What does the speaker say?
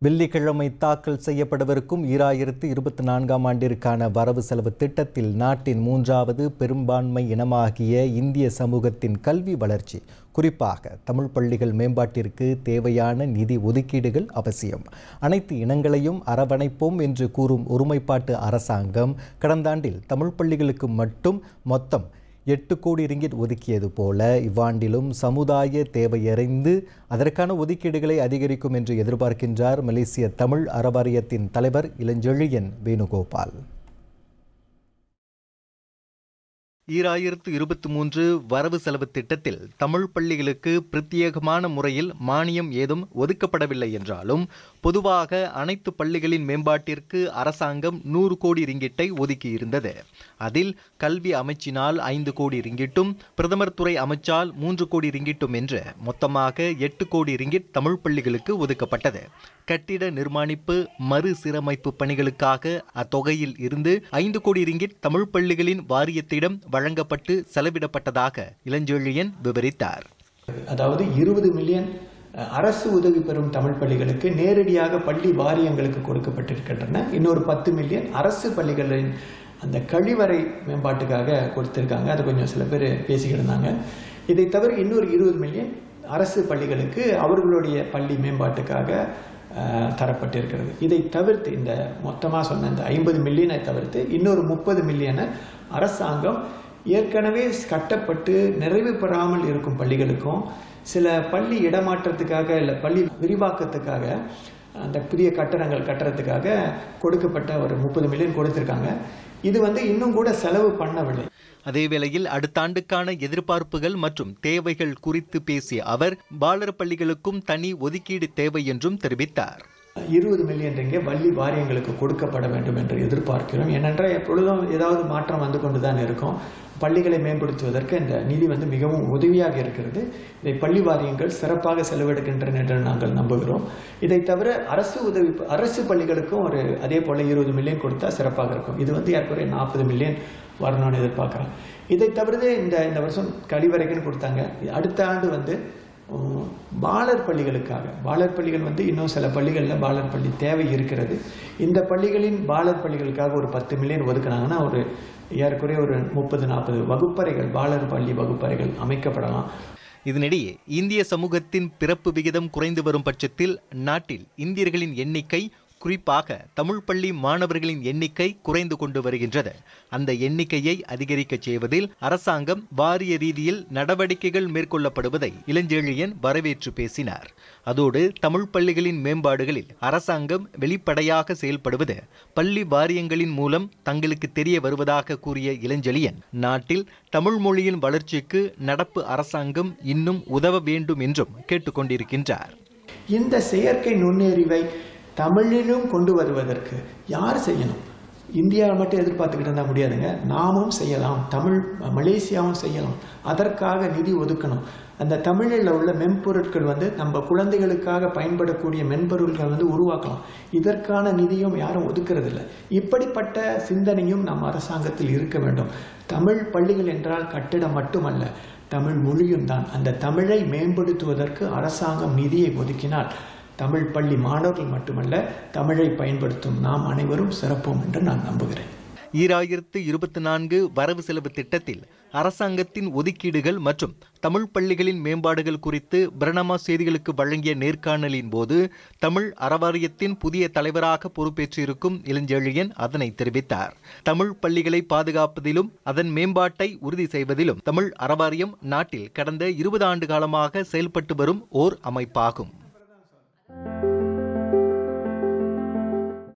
வெள்ளிக்கிழமை தாக்கல் செய்யப்படவிருக்கும் ஈராயிரத்து இருபத்தி நான்காம் ஆண்டிற்கான வரவு செலவு திட்டத்தில் நாட்டின் மூன்றாவது பெரும்பான்மை இனமாகிய இந்திய சமூகத்தின் கல்வி வளர்ச்சி குறிப்பாக தமிழ் பள்ளிகள் மேம்பாட்டிற்கு தேவையான நிதி ஒதுக்கீடுகள் அவசியம் அனைத்து இனங்களையும் அரவணைப்போம் என்று கூறும் ஒருமைப்பாட்டு அரசாங்கம் கடந்த ஆண்டில் தமிழ் பள்ளிகளுக்கு மட்டும் மொத்தம் எட்டு கோடி ரிங்கிட் ஒதுக்கியது போல இவ்வாண்டிலும் சமுதாய தேவையறிந்து அதற்கான ஒதுக்கீடுகளை அதிகரிக்கும் என்று எதிர்பார்க்கின்றார் மலேசிய தமிழ் அறவாரியத்தின் தலைவர் இளஞ்செழியன் வேணுகோபால் ஈராயிரத்து இருபத்தி மூன்று வரவு செலவு திட்டத்தில் தமிழ் பள்ளிகளுக்கு பிரத்யேகமான முறையில் மானியம் ஏதும் ஒதுக்கப்படவில்லை என்றாலும் பொதுவாக அனைத்து பள்ளிகளின் மேம்பாட்டிற்கு அரசாங்கம் நூறு கோடி ரிங்கிட்டை ஒதுக்கியிருந்தது அதில் கல்வி அமைச்சினால் ஐந்து கோடி ரிங்கிட்டும் பிரதமர் துறை அமைச்சால் மூன்று கோடி ரிங்கிட்டும் என்று மொத்தமாக எட்டு கோடி ரிங்கிட் தமிழ் பள்ளிகளுக்கு ஒதுக்கப்பட்டது கட்டிட நிர்மாணிப்பு மறுசீரமைப்பு பணிகளுக்காக அத்தொகையில் இருந்து ஐந்து கோடி ரிங்கிட் தமிழ் பள்ளிகளின் வாரியத்திடம் வழங்கப்பட்டு செலவிடப்பட்டதாக இளஞ்செழியன் விவரித்தார் அதாவது இருபது மில்லியன் அரசு உதவி பெறும் தமிழ் பள்ளிகளுக்கு நேரடியாக பள்ளி வாரியங்களுக்கு கொடுக்கப்பட்டிருக்கின்றன இன்னொரு பத்து மில்லியன் அரசு பள்ளிகளின் அந்த கழிவறை மேம்பாட்டுக்காக கொடுத்திருக்காங்க அது கொஞ்சம் சில பேர் பேசிக்கிட்டு இருந்தாங்க இதை தவிர இன்னொரு இருபது மில்லியன் அரசு பள்ளிகளுக்கு அவர்களுடைய பள்ளி மேம்பாட்டுக்காக தரப்பட்டிருக்கிறது இதை தவிர்த்து இந்த மொத்தமாக சொன்ன இந்த ஐம்பது மில்லியனை தவிர்த்து இன்னொரு முப்பது மில்லியனை அரசாங்கம் ஏற்கனவே கட்டப்பட்டு நிறைவு பெறாமல் இருக்கும் பள்ளிகளுக்கும் சில பள்ளி இடமாற்றத்துக்காக இல்லை பள்ளி விரிவாக்கத்துக்காக அந்த புதிய கட்டடங்கள் கட்டுறதுக்காக கொடுக்கப்பட்ட ஒரு முப்பது மில்லியன் கொடுத்திருக்காங்க இது வந்து இன்னும் கூட செலவு பண்ணவில்லை அதேவேளையில் அடுத்த ஆண்டுக்கான எதிர்பார்ப்புகள் மற்றும் தேவைகள் குறித்து பேசிய அவர் பாலர் பள்ளிகளுக்கும் தனி ஒதுக்கீடு தேவை என்றும் தெரிவித்தார் இருபது மில்லியன் ரிங்கே வள்ளி வாரியங்களுக்கு கொடுக்கப்பட வேண்டும் என்று எதிர்பார்க்கிறோம் ஏனென்றால் எப்பொழுதும் ஏதாவது மாற்றம் வந்து கொண்டு தான் இருக்கும் பள்ளிகளை மேம்படுத்துவதற்கு இந்த நிதி வந்து மிகவும் உதவியாக இருக்கிறது இதை பள்ளி வாரியங்கள் சிறப்பாக செலவெடுக்கின்றன என்று நாங்கள் நம்புகிறோம் இதை தவிர அரசு உதவி அரசு பள்ளிகளுக்கும் ஒரு அதே போல இருபது மில்லியன் கொடுத்தா சிறப்பாக இருக்கும் இது வந்து ஏற்கனவே நாற்பது மில்லியன் வரணும்னு எதிர்பார்க்குறோம் இதை தவிர்த்து இந்த இந்த வருஷம் கழிவறைக்குன்னு கொடுத்தாங்க அடுத்த ஆண்டு வந்து பாலர் பள்ளிகளுக்காக பாலர் பள்ளிகள் வந்து இன்னும் சில பள்ளிகளில் பாலர் பள்ளி தேவை இருக்கிறது இந்த பள்ளிகளின் பாலர் பள்ளிகளுக்காக ஒரு பத்து மில்லியன் ஒதுக்குனாங்கன்னா ஒரு ஏறக்குறைய ஒரு முப்பது நாற்பது வகுப்பறைகள் பாலர் பள்ளி வகுப்பறைகள் அமைக்கப்படலாம் இதனிடையே இந்திய சமூகத்தின் பிறப்பு விகிதம் குறைந்து வரும் பட்சத்தில் நாட்டில் இந்தியர்களின் எண்ணிக்கை குறிப்பாக தமிழ் பள்ளி மாணவர்களின் எண்ணிக்கை குறைந்து கொண்டு வருகின்றது அந்த எண்ணிக்கையை அதிகரிக்க செய்வதில் அரசாங்கம் வாரிய ரீதியில் நடவடிக்கைகள் மேற்கொள்ளப்படுவதை இளஞ்செழியன் வரவேற்று பேசினார் அதோடு தமிழ் பள்ளிகளின் மேம்பாடுகளில் அரசாங்கம் வெளிப்படையாக செயல்படுவது பள்ளி வாரியங்களின் மூலம் தங்களுக்கு தெரிய வருவதாக கூறிய இளஞ்செழியன் நாட்டில் தமிழ் மொழியின் வளர்ச்சிக்கு நடப்பு அரசாங்கம் இன்னும் உதவ வேண்டும் என்றும் கேட்டுக்கொண்டிருக்கின்றார் இந்த செயற்கை நுண்ணறிவை தமிழிலும் கொண்டு வருவதற்கு யார் செய்யணும் இந்தியாவை மட்டும் எதிர்பார்த்துக்கிட்டு இருந்தால் முடியாதுங்க நாமும் செய்யலாம் தமிழ் மலேசியாவும் செய்யலாம் அதற்காக நிதி ஒதுக்கணும் அந்த தமிழில் உள்ள மென்பொருட்கள் வந்து நம்ம குழந்தைகளுக்காக பயன்படக்கூடிய மென்பொருட்கள் வந்து உருவாக்கலாம் இதற்கான நிதியும் யாரும் ஒதுக்கிறதில்ல இப்படிப்பட்ட சிந்தனையும் நம் அரசாங்கத்தில் இருக்க வேண்டும் தமிழ் பள்ளிகள் என்றால் கட்டிடம் மட்டுமல்ல தமிழ் மொழியும் தான் அந்த தமிழை மேம்படுத்துவதற்கு அரசாங்கம் நிதியை ஒதுக்கினால் தமிழ் பள்ளி மாணவர்கள் மட்டுமல்ல தமிழை பயன்படுத்தும் நாம் அனைவரும் சிறப்போம் என்று நான் நம்புகிறேன் ஈராயிரத்து இருபத்தி நான்கு வரவு செலவு திட்டத்தில் அரசாங்கத்தின் ஒதுக்கீடுகள் மற்றும் தமிழ் பள்ளிகளின் மேம்பாடுகள் குறித்து பிரணமா செய்திகளுக்கு வழங்கிய நேர்காணலின் போது தமிழ் அறவாரியத்தின் புதிய தலைவராக பொறுப்பேற்றிருக்கும் இளஞ்செழியன் அதனை தெரிவித்தார் தமிழ் பள்ளிகளை பாதுகாப்பதிலும் அதன் மேம்பாட்டை உறுதி செய்வதிலும் தமிழ் அறவாரியம் நாட்டில் கடந்த இருபது ஆண்டு காலமாக செயல்பட்டு வரும் ஓர் அமைப்பாகும்